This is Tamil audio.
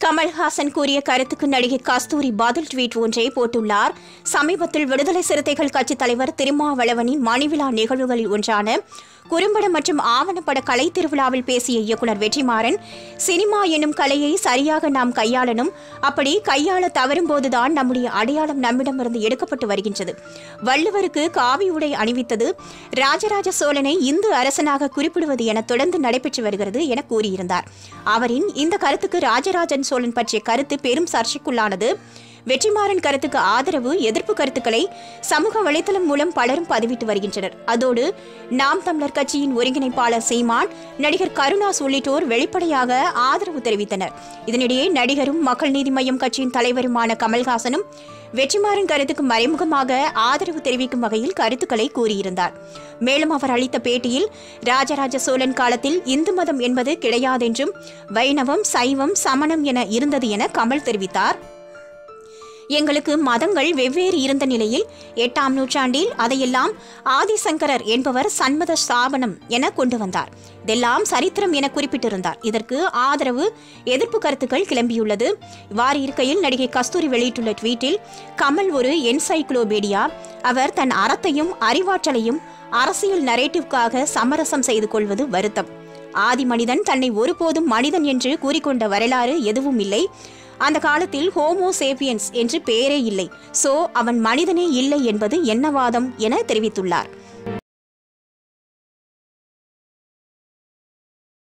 கமல்ஹாசன் கூறிய கருத்துக்கு நடிகை கஸ்தூரி பதில் ட்வீட் ஒன்றை போட்டுள்ளார் சமீபத்தில் விடுதலை சிறுத்தைகள் கட்சித் தலைவர் திருமாவளவனின் மணிவிழா நிகழ்வுகளில் ஒன்றான குறும்படம் மற்றும் ஆவணப்பட கலை திருவிழாவில் பேசிய இயக்குனர் வெற்றிமாறன் சினிமா எனும் கலையை சரியாக நாம் கையாளணும் அப்படி கையாள தவறும்போதுதான் நம்முடைய அடையாளம் நம்மிடமிருந்து எடுக்கப்பட்டு வருகின்றது வள்ளுவருக்கு காவி உடை அணிவித்தது ராஜராஜ சோழனை இந்து அரசனாக குறிப்பிடுவது என தொடர்ந்து நடைபெற்று வருகிறது என கூறியிருந்தார் அவரின் இந்த கருத்துக்கு ராஜராஜன் சோழன் பற்றிய கருத்து பெரும் சர்ச்சைக்குள்ளானது வெற்றிமாறன் கருத்துக்கு ஆதரவு எதிர்ப்பு கருத்துக்களை சமூக வலைதளம் மூலம் பலரும் பதிவிட்டு வருகின்றனர் அதோடு நாம் தமிழர் கட்சியின் ஒருங்கிணைப்பாளர் சீமான் நடிகர் கருணாஸ் உள்ளிட்டோர் வெளிப்படையாக ஆதரவு தெரிவித்தனர் இதனிடையே நடிகரும் மக்கள் நீதி மய்யம் கட்சியின் தலைவருமான கமல்ஹாசனும் வெற்றிமாறன் கருத்துக்கு மறைமுகமாக ஆதரவு தெரிவிக்கும் வகையில் கருத்துக்களை கூறியிருந்தார் மேலும் அவர் அளித்த பேட்டியில் ராஜராஜ சோழன் காலத்தில் இந்து மதம் என்பது கிடையாதென்றும் வைணவம் சைவம் சமணம் என இருந்தது என கமல் தெரிவித்தார் எங்களுக்கு மதங்கள் வெவ்வேறு இருந்த நிலையில் எட்டாம் நூற்றாண்டில் அதையெல்லாம் ஆதிசங்கரர் என்பவர் சண்மத ஸ்தாபனம் என கொண்டு வந்தார் இதெல்லாம் சரித்திரம் என குறிப்பிட்டிருந்தார் இதற்கு ஆதரவு எதிர்ப்பு கருத்துக்கள் கிளம்பியுள்ளது இவ்வாறு இருக்கையில் நடிகை கஸ்தூரி வெளியிட்டுள்ள ட்வீட்டில் கமல் ஒரு என்சைக்ளோபீடியா அவர் தன் அறத்தையும் அறிவாற்றலையும் அரசியல் நரேட்டிவ்காக சமரசம் செய்து கொள்வது வருத்தம் ஆதி மனிதன் தன்னை ஒருபோதும் மனிதன் என்று கூறிக்கொண்ட வரலாறு எதுவும் இல்லை அந்த காலத்தில் ஹோமோ சேபியன்ஸ் என்று பெயரே இல்லை சோ அவன் மனிதனே இல்லை என்பது என்ன வாதம் என தெரிவித்துள்ளார்